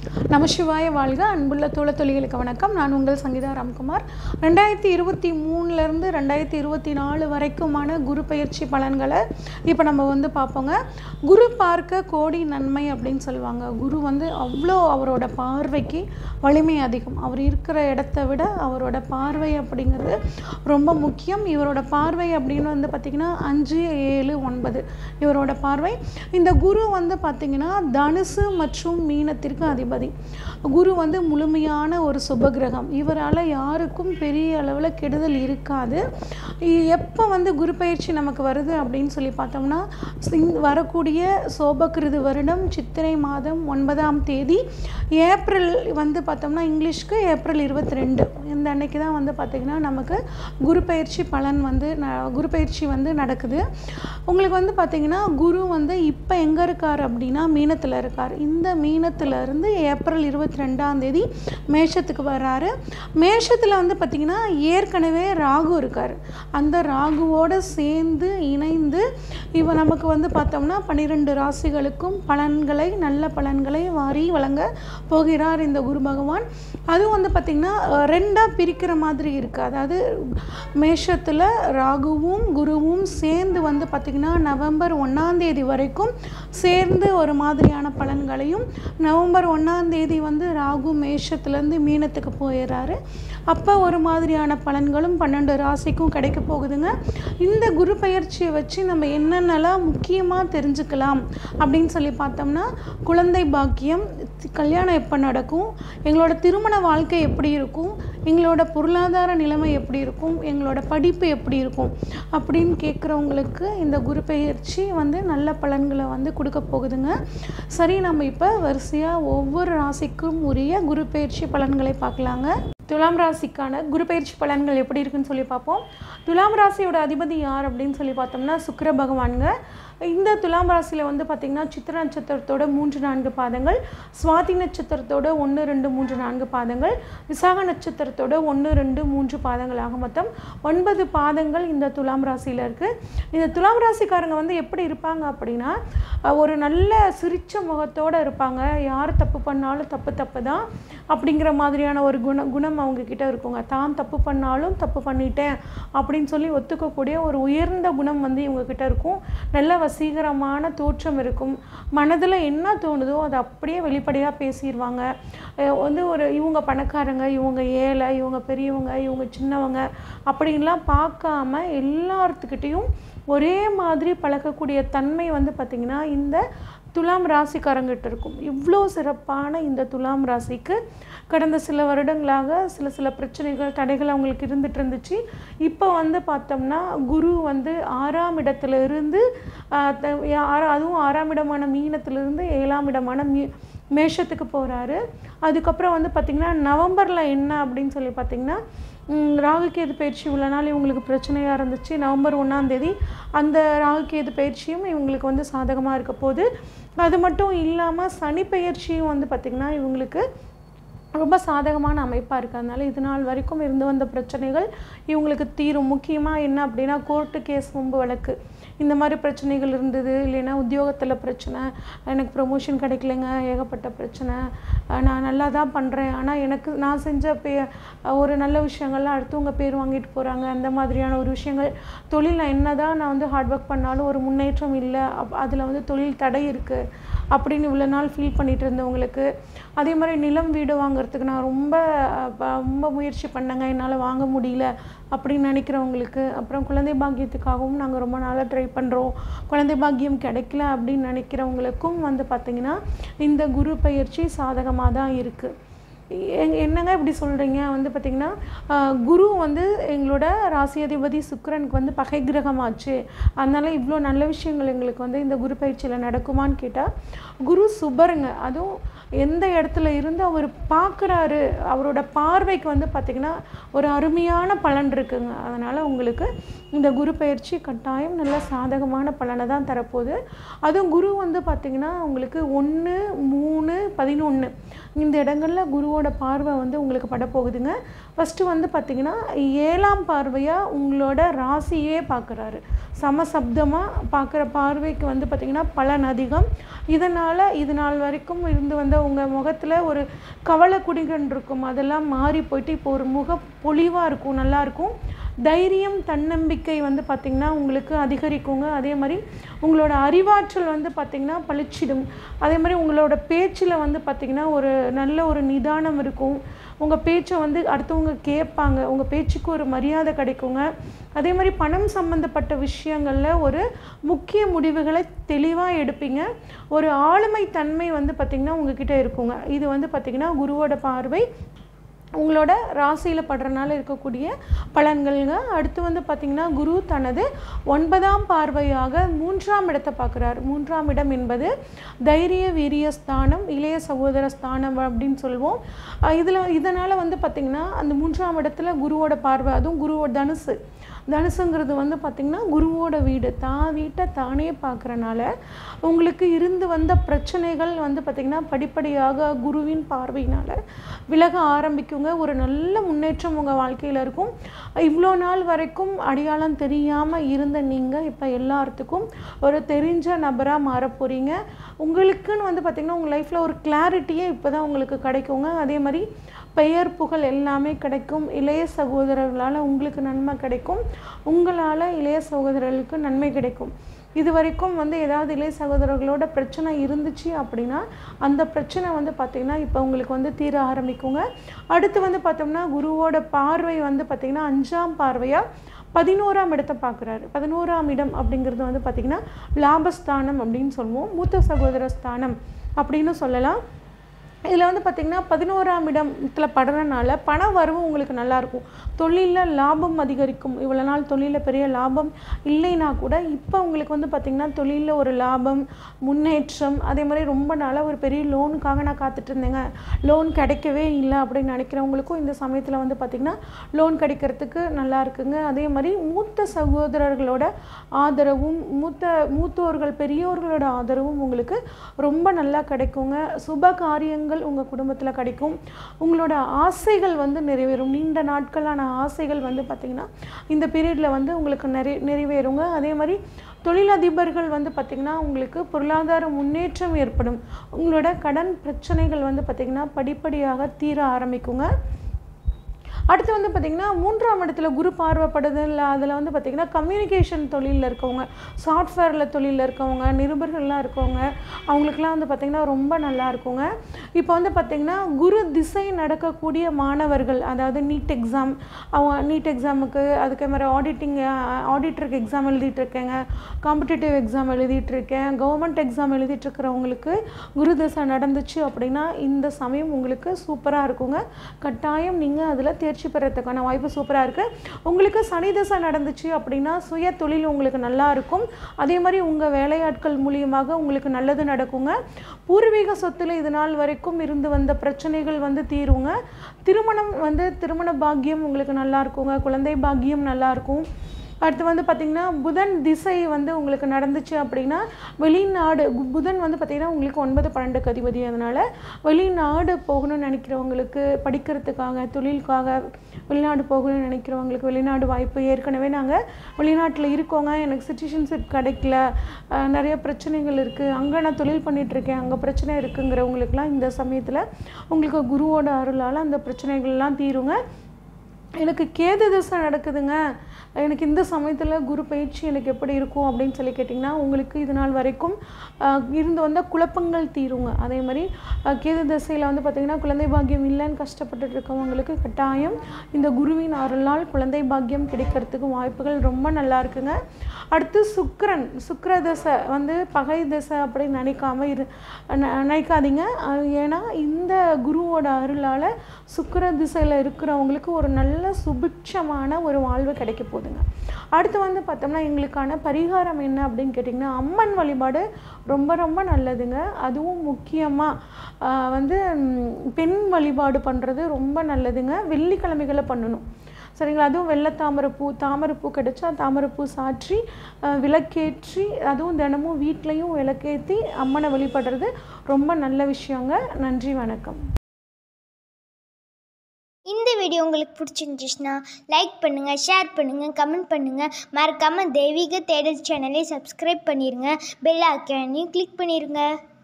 நமசிவாய வாழ்க அன்புள்ள தோழ தொழில்களுக்கு வணக்கம் நான் உங்கள் சங்கீதா ராம்குமார் ரெண்டாயிரத்தி இருபத்தி மூணுலேருந்து ரெண்டாயிரத்தி இருபத்தி நாலு வரைக்குமான குரு பயிற்சி பலன்களை இப்போ நம்ம வந்து பார்ப்போங்க குரு பார்க்க கோடி நன்மை அப்படின்னு சொல்லுவாங்க குரு வந்து அவ்வளோ அவரோட பார்வைக்கு வலிமை அதிகம் அவர் இருக்கிற இடத்த விட அவரோட பார்வை அப்படிங்கிறது ரொம்ப முக்கியம் இவரோட பார்வை அப்படின்னு வந்து பார்த்திங்கன்னா அஞ்சு ஏழு ஒன்பது இவரோட பார்வை இந்த குரு வந்து பார்த்திங்கன்னா தனுசு மற்றும் மீனத்திற்கு அதிபதி குரு வந்து முழுமையான ஒரு சுபகிரகம் இவரால் யாருக்கும் பெரிய அளவில் கெடுதல் இருக்காது இ- எப்போ வந்து குரு பயிற்சி நமக்கு வருது அப்படின்னு சொல்லி பார்த்தோம்னா சிங்- வரக்கூடிய சோபகிருது வருடம் சித்திரை மாதம் ஒன்பதாம் தேதி ஏப்ரல் வந்து பார்த்தோம்னா இங்கிலீஷ்க்கு ஏப்ரல் இருபத்தி ரெண்டு இந்த அன்னைக்கு தான் வந்து பார்த்திங்கன்னா நமக்கு குரு பயிற்சி பலன் வந்து ந- குரு பயிற்சி வந்து நடக்குது உங்களுக்கு வந்து பார்த்திங்கன்னா குரு வந்து இப்போ எங்கே இருக்கார் அப்படின்னா மீனத்தில் இருக்கார் இந்த மீனத்துல இருந்து ஏப்ரல் இருபத்தி ரெண்டாம் தேதி மேஷத்துக்கு வர்றாரு மேஷத்தில் வந்து பார்த்திங்கன்னா ஏற்கனவே ராகு இருக்கார் அந்த ராகுவோடு சேர்ந்து இணைந்து இவ நமக்கு வந்து பார்த்தோம்னா பன்னிரெண்டு ராசிகளுக்கும் பலன்களை நல்ல பலன்களை வாரி வழங்க போகிறார் இந்த குரு பகவான் அதுவும் வந்து பார்த்திங்கன்னா ரெண்டாக பிரிக்கிற மாதிரி இருக்குது அதாவது மேஷத்தில் ராகுவும் குருவும் சேர்ந்து வந்து பார்த்திங்கன்னா நவம்பர் ஒன்றாம் தேதி வரைக்கும் சேர்ந்து ஒரு மாதிரியான பலன்களையும் நவம்பர் ஒன்றாம் தேதி வந்து ராகு மேஷத்துலேருந்து மீனத்துக்கு போயிடுறாரு அப்போ ஒரு மாதிரியான பலன்களும் பன்னெண்டு ராசிக்கும் கிடைக்க போகுதுங்க இந்த குரு பயிற்சியை வச்சு நம்ம என்னென்னலாம் முக்கியமாக தெரிஞ்சுக்கலாம் அப்படின்னு சொல்லி பார்த்தோம்னா குழந்தை பாக்கியம் கல்யாணம் எப்போ நடக்கும் எங்களோட திருமண வாழ்க்கை எப்படி இருக்கும் எங்களோட பொருளாதார நிலைமை எப்படி இருக்கும் எங்களோட படிப்பு எப்படி இருக்கும் அப்படின்னு கேட்குறவங்களுக்கு இந்த குரு பயிற்சி வந்து நல்ல பலன்களை வந்து கொடுக்க போகுதுங்க சரி நம்ம இப்போ வரிசையாக ஒவ்வொரு ராசிக்கும் உரிய குரு பயிற்சி பலன்களை பார்க்கலாங்க துலாம் ராசிக்கான குரு பயிற்சி பலன்கள் எப்படி இருக்குன்னு சொல்லி பார்ப்போம் துலாம் ராசியோட அதிபதி யார் அப்படின்னு சொல்லி பார்த்தோம்னா சுக்கிர பகவானுங்க இந்த துலாம் ராசியில் வந்து பார்த்திங்கன்னா சித்திர நட்சத்திரத்தோட மூன்று நான்கு பாதங்கள் சுவாதி நட்சத்திரத்தோட ஒன்று ரெண்டு மூன்று நான்கு பாதங்கள் விசாக நட்சத்திரத்தோட ஒன்று ரெண்டு மூன்று பாதங்கள் ஆக மொத்தம் ஒன்பது பாதங்கள் இந்த துலாம் ராசியில் இருக்குது இந்த துலாம் ராசிக்காரங்க வந்து எப்படி இருப்பாங்க அப்படின்னா அஹ், ஒரு நல்ல சிரிச்ச முகத்தோடு இருப்பாங்க யார் தப்பு பண்ணாலும் தப்பு தப்பு தான் அப்படிங்கிற மாதிரியான ஒரு குண குணம் அவங்க கிட்ட இருக்குங்க தான் தப்பு பண்ணாலும் தப்பு பண்ணிட்டேன் அப்படின்னு சொல்லி ஒத்துக்கக்கூடிய ஒரு உயர்ந்த குணம் வந்து இவங்க கிட்ட இருக்கும் நல்ல வசீகரமான தோற்றம் இருக்கும் மனதில் என்ன தோணுதோ அதை அப்படியே வெளிப்படையாக பேசிடுவாங்க அஹ் வந்து ஒரு இவங்க பணக்காரங்க இவங்க ஏழை இவங்க பெரியவங்க இவங்க சின்னவங்க அப்படின்லாம் பார்க்காம எல்லாத்துக்கிட்டேயும் ஒரே மாதிரி பழக்கக்கூடிய தன்மை வந்து பார்த்திங்கன்னா இந்த துலாம் ராசிக்காரங்கிட்ட இருக்கும் இவ்வளோ சிறப்பான இந்த துலாம் ராசிக்கு கடந்த சில வருடங்களாக சில சில பிரச்சனைகள் தடைகள் அவங்களுக்கு இருந்துட்டு இருந்துச்சு இப்போ வந்து பார்த்தோம்னா குரு வந்து ஆறாம் இடத்துல இருந்து ஆஹ், த- ஆறா- அதுவும் ஆறாம் இடமான மீனத்திலிருந்து ஏழாம் இடமான மீ மேஷத்துக்கு போகிறாரு அதுக்கப்புறம் வந்து பார்த்திங்கன்னா நவம்பரில் என்ன அப்படின்னு சொல்லி பார்த்திங்கன்னா ம், ராகுகேது பயிற்சி இவ்வளோ நாள் இவங்களுக்கு பிரச்சனையாக இருந்துச்சு நவம்பர் ஒன்றாம் தேதி அந்த ராகுகேது பயிற்சியும் இவங்களுக்கு வந்து சாதகமாக இருக்க போகுது அது மட்டும் இல்லாமல் சனி பயிற்சியும் வந்து பார்த்திங்கன்னா இவங்களுக்கு ரொம்ப சாதகமான அமைப்பாக இருக்குது அதனால இது நாள் வரைக்கும் இருந்து வந்த பிரச்சனைகள் இவங்களுக்கு தீரும் முக்கியமாக என்ன அப்படின்னா கோர்ட்டு கேஸ் முன்பு வழக்கு இந்த மாதிரி பிரச்சனைகள் இருந்தது இல்லைன்னா உத்தியோகத்தில் பிரச்சனை எனக்கு ப்ரொமோஷன் கிடைக்கலைங்க ஏகப்பட்ட பிரச்சனை அஹ் நான் நல்லா தான் பண்ணுறேன் ஆனால் எனக்கு நான் செஞ்ச பே ஒரு நல்ல விஷயங்கள்லாம் அடுத்தவங்க பேர் வாங்கிட்டு போகிறாங்க அந்த மாதிரியான ஒரு விஷயங்கள் தொழிலில் என்ன தான் நான் வந்து ஹார்ட் ஒர்க் பண்ணாலும் ஒரு முன்னேற்றம் இல்லை அப் அதில் வந்து தொழில் தடை இருக்குது அப்படின்னு இவ்வளோ நாள் ஃபீல் பண்ணிட்டு இருந்தவங்களுக்கு அதே மாதிரி நிலம் வீடு வாங்குறதுக்கு நான் ரொம்ப அஹ், ப- ரொம்ப முயற்சி பண்ணேங்க என்னால் வாங்க முடியல அப்படின்னு நினைக்கிறவங்களுக்கு அப்புறம் குழந்தை பாக்கியத்துக்காகவும் நாங்கள் ரொம்ப நாளாக ட்ரை பண்ணுறோம் குழந்தை பாக்கியம் கிடைக்கல அப்படின்னு நினைக்கிறவங்களுக்கும் வந்து பார்த்திங்கன்னா இந்த குரு பயிற்சி சாதகமாக தான் இருக்குது எ- என்னங்க இப்படி சொல்கிறீங்க வந்து பார்த்திங்கன்னா ஆஹ், குரு வந்து எங்களோட ராசி அதிபதி சுக்கிரனுக்கு வந்து பகை கிரகமாச்சு அதனால இவ்வளோ நல்ல விஷயங்கள் எங்களுக்கு வந்து இந்த குரு பயிற்சியில் நடக்குமான்னு கேட்டால் குரு சுபருங்க அதுவும் எந்த இடத்துல இருந்து அவர் பார்க்குறாரு அவரோட பார்வைக்கு வந்து பார்த்திங்கன்னா ஒரு அருமையான பலன் இருக்குங்க அதனால் உங்களுக்கு இந்த குரு பயிற்சி கட்டாயம் நல்ல சாதகமான பலனை தான் தரப்போகுது அதுவும் குரு வந்து பார்த்திங்கன்னா உங்களுக்கு ஒன்று மூணு பதினொன்று இந்த இடங்களில் குருவோட பார்வை வந்து உங்களுக்கு பட போகுதுங்க ஃபஸ்ட்டு வந்து பார்த்திங்கன்னா ஏழாம் பார்வையாக உங்களோட ராசியே பார்க்குறாரு சமசப்தமாக பார்க்குற பார்வைக்கு வந்து பார்த்திங்கன்னா பலன் அதிகம் இதனால் இது நாள் வரைக்கும் இருந்து வந்த உங்கள் முகத்தில் ஒரு கவலை குடிகள் இருக்கும் அதெல்லாம் மாறி போயிட்டு இப்போ ஒரு முக பொலிவாக இருக்கும் நல்லாயிருக்கும் தைரியம் தன்னம்பிக்கை வந்து பார்த்திங்கன்னா உங்களுக்கு அதிகரிக்குங்க அதே மாதிரி உங்களோட அறிவாற்றல் வந்து பார்த்திங்கன்னா பளிச்சிடும் அதே மாதிரி உங்களோட பேச்சில் வந்து பார்த்திங்கன்னா ஒரு நல்ல ஒரு நிதானம் இருக்கும் உங்கள் பேச்சை வந்து அடுத்தவங்க கேட்பாங்க உங்கள் பேச்சுக்கு ஒரு மரியாதை கிடைக்குங்க அதே மாதிரி பணம் சம்மந்தப்பட்ட விஷயங்களில் ஒரு முக்கிய முடிவுகளை தெளிவாக எடுப்பீங்க ஒரு ஆளுமை தன்மை வந்து பார்த்திங்கன்னா உங்ககிட்ட இருக்குங்க இது வந்து பார்த்திங்கன்னா குருவோட பார்வை உங்களோட ராசியில் படுறனால இருக்கக்கூடிய பலன்கள்ங்க அடுத்து வந்து பார்த்திங்கன்னா குரு தனது ஒன்பதாம் பார்வையாக மூன்றாம் இடத்தை பார்க்குறாரு மூன்றாம் இடம் என்பது தைரிய வீரிய ஸ்தானம் இளைய சகோதர ஸ்தானம் அப்படின்னு சொல்லுவோம் இதில் இதனால் வந்து பார்த்திங்கன்னா அந்த மூன்றாம் இடத்துல குருவோட பார்வை அதுவும் குருவோட தனுசு தனுசுங்கிறது வந்து பார்த்திங்கன்னா குருவோட வீடு தான் வீட்டை தானே பார்க்குறனால உங்களுக்கு இருந்து வந்த பிரச்சனைகள் வந்து பார்த்திங்கன்னா படிப்படியாக குருவின் பார்வையினால் விலக ஆரம்பிக்குங்க ஒரு நல்ல முன்னேற்றம் உங்கள் வாழ்க்கையில் இருக்கும் இவ்வளோ நாள் வரைக்கும் அடையாளம் தெரியாமல் இருந்த நீங்கள் இப்போ எல்லாத்துக்கும் ஒரு தெரிஞ்ச நபராக மாற போகிறீங்க உங்களுக்குன்னு வந்து பார்த்திங்கன்னா உங்கள் லைஃப்பில் ஒரு கிளாரிட்டியே இப்போ தான் உங்களுக்கு கிடைக்குங்க அதே மாதிரி பெயர் புகழ் எல்லாமே கிடைக்கும் இளைய சகோதரர்களால் உங்களுக்கு நன்மை கிடைக்கும் உங்களால் இளைய சகோதரர்களுக்கு நன்மை கிடைக்கும் இது வரைக்கும் வந்து ஏதாவது இளைய சகோதரர்களோட பிரச்சனை இருந்துச்சு அப்படின்னா அந்த பிரச்சனை வந்து பார்த்திங்கன்னா இப்போ உங்களுக்கு வந்து தீர ஆரம்பிக்குங்க அடுத்து வந்து பார்த்தோம்னா குருவோட பார்வை வந்து பார்த்திங்கன்னா அஞ்சாம் பார்வையாக பதினோராம் இடத்தை பார்க்குறாரு பதினோராம் இடம் அப்படிங்கிறது வந்து பார்த்திங்கன்னா லாபஸ்தானம் அப்படின்னு சொல்லுவோம் மூத்த சகோதர ஸ்தானம் அப்படின்னு சொல்லலாம் இதில் வந்து பார்த்திங்கன்னா பதினோராம் இடத்துல படுறனால பண வரவு உங்களுக்கு நல்லாயிருக்கும் தொழிலில் லாபம் அதிகரிக்கும் இவ்வளோ நாள் தொழிலில் பெரிய லாபம் இல்லைன்னா கூட இப்போ உங்களுக்கு வந்து பார்த்திங்கன்னா தொழிலில் ஒரு லாபம் முன்னேற்றம் அதே மாதிரி ரொம்ப நாளாக ஒரு பெரிய லோனுக்காக நான் காத்துட்டு இருந்தேங்க லோன் கிடைக்கவே இல்லை அப்படின்னு நினைக்கிறவங்களுக்கும் இந்த சமயத்தில் வந்து பார்த்திங்கன்னா லோன் கிடைக்கிறதுக்கு நல்லா இருக்குங்க அதே மாதிரி மூத்த சகோதரர்களோட ஆதரவும் மூத்த மூத்தோர்கள் பெரியோர்களோட ஆதரவும் உங்களுக்கு ரொம்ப நல்லா கிடைக்குங்க சுப காரியங்கள் உங்கள் குடும்பத்தில் கிடைக்கும் உங்களோட ஆசைகள் வந்து நிறைவேறும் நீண்ட நாட்களான ஆசைகள் வந்து பார்த்திங்கன்னா இந்த பீரியடில் வந்து உங்களுக்கு நிறை நிறைவேறுங்க அதே மாதிரி தொழிலதிபர்கள் வந்து பார்த்திங்கன்னா உங்களுக்கு பொருளாதார முன்னேற்றம் ஏற்படும் உங்களோட கடன் பிரச்சனைகள் வந்து பார்த்திங்கன்னா படிப்படியாக தீர ஆரம்பிக்குங்க அடுத்து வந்து பார்த்திங்கன்னா மூன்றாம் இடத்துல குரு பார்வைப்படுது இல்லை அதில் வந்து பார்த்திங்கன்னா கம்யூனிகேஷன் தொழிலில் இருக்கவங்க சாஃப்ட்வேரில் தொழிலில் இருக்கவங்க நிருபர்கள்லாம் இருக்கவங்க அவங்களுக்குலாம் வந்து பார்த்திங்கன்னா ரொம்ப நல்லா இருக்குங்க இப்போ வந்து பார்த்திங்கன்னா குரு திசை நடக்கக்கூடிய மாணவர்கள் அதாவது நீட் எக்ஸாம் அவங்க நீட் எக்ஸாமுக்கு அதுக்கு மாதிரி ஆடிட்டிங் ஆடிட்டருக்கு எக்ஸாம் எழுதிட்டு இருக்கேங்க காம்படிட்டிவ் எக்ஸாம் எழுதிட்டு இருக்கேன் கவர்மெண்ட் எக்ஸாம் எழுதிட்டு இருக்கிறவங்களுக்கு குரு திசை நடந்துச்சு அப்படின்னா இந்த சமயம் உங்களுக்கு சூப்பராக இருக்குங்க கட்டாயம் நீங்கள் அதில் தேர்ச்சி பெறத்துக்கான வாய்ப்பு சூப்பராக இருக்குது உங்களுக்கு சனி தசை நடந்துச்சு அப்படின்னா சுய தொழில் உங்களுக்கு நல்லா இருக்கும் அதே மாதிரி உங்கள் வேலையாட்கள் மூலியமாக உங்களுக்கு நல்லது நடக்குங்க பூர்வீக சொத்துல இது நாள் வரைக்கும் இருந்து வந்த பிரச்சனைகள் வந்து தீருங்க திருமணம் வந்து திருமண பாக்கியம் உங்களுக்கு நல்லா இருக்குங்க குழந்தை பாக்கியம் நல்லா இருக்கும் அடுத்து வந்து பார்த்திங்கன்னா புதன் திசை வந்து உங்களுக்கு நடந்துச்சு அப்படின்னா வெளிநாடு கு- புதன் வந்து பார்த்திங்கன்னா உங்களுக்கு ஒன்பது பன்னெண்டுக்கு அதிபதி அதனால் வெளிநாடு போகணும்னு நினைக்கிறவங்களுக்கு படிக்கிறதுக்காக தொழிலுக்காக வெளிநாடு போகணும்னு நினைக்கிறவங்களுக்கு வெளிநாடு வாய்ப்பு ஏற்கனவே நாங்கள் வெளிநாட்டில் இருக்கோங்க எனக்கு சிட்டிசன்ஷிப் கிடைக்கல அஹ், நிறைய பிரச்சனைகள் இருக்குது அங்கே நான் தொழில் பண்ணிட்டு இருக்கேன் அங்கே பிரச்சனை இருக்குங்கிறவங்களுக்குலாம் இந்த சமயத்தில் உங்களுக்கு குருவோட அருளால் அந்த பிரச்சனைகள்லாம் தீருங்க எனக்கு கேது திசை நடக்குதுங்க எனக்கு இந்த சமயத்தில் குரு பயிற்சி எனக்கு எப்படி இருக்கும் அப்படின்னு சொல்லி கேட்டிங்கன்னா உங்களுக்கு இது நாள் வரைக்கும் ஆஹ், இருந்து வந்த குழப்பங்கள் தீருங்க அதே மாதிரி ஆஹ், கேது திசையில் வந்து பார்த்திங்கன்னா குழந்தை பாக்கியம் இல்லைன்னு கஷ்டப்பட்டுட்டு இருக்கவங்களுக்கு கட்டாயம் இந்த குருவின் அருளால் குழந்தை பாக்கியம் கிடைக்கிறதுக்கு வாய்ப்புகள் ரொம்ப நல்லா இருக்குங்க அடுத்து சுக்கிரன் சுக்கிர தசை வந்து பகை தசை அப்படின்னு நினைக்காம இரு ந- நினைக்காதீங்க அது ஏன்னா இந்த குருவோட அருளால் சுக்கிர திசையில் இருக்கிறவங்களுக்கு ஒரு நல்ல சுபிட்சமான ஒரு வாழ்வு கிடைக்க போகுதுங்க அடுத்து வந்து பார்த்தோம்னா எங்களுக்கான பரிகாரம் என்ன அப்படின்னு கேட்டிங்கன்னா அம்மன் வழிபாடு ரொம்ப ரொம்ப நல்லதுங்க அதுவும் முக்கியமாக வந்து ம், பெண் வழிபாடு பண்ணுறது ரொம்ப நல்லதுங்க வெள்ளிக்கிழமைகளை பண்ணணும் சரிங்களா அதுவும் வெள்ளை தாமரைப்பூ தாமரைப்பூ கிடைச்சா தாமரைப்பூ சாற்றி அஹ், விளக்கேற்றி அதுவும் தினமும் வீட்லேயும் விளக்கேற்றி அம்மனை வழிபடுறது ரொம்ப நல்ல விஷயங்க நன்றி வணக்கம் இந்த வீடியோ உங்களுக்கு பிடிச்சிருந்துச்சுன்னா லைக் பண்ணுங்கள் ஷேர் பண்ணுங்கள் கமெண்ட் பண்ணுங்கள் மறக்காமல் தெய்வீக தேடல் சேனலை சப்ஸ்கிரைப் பண்ணிடுங்க பெல் ஐக்கானையும் கிளிக் பண்ணிடுங்க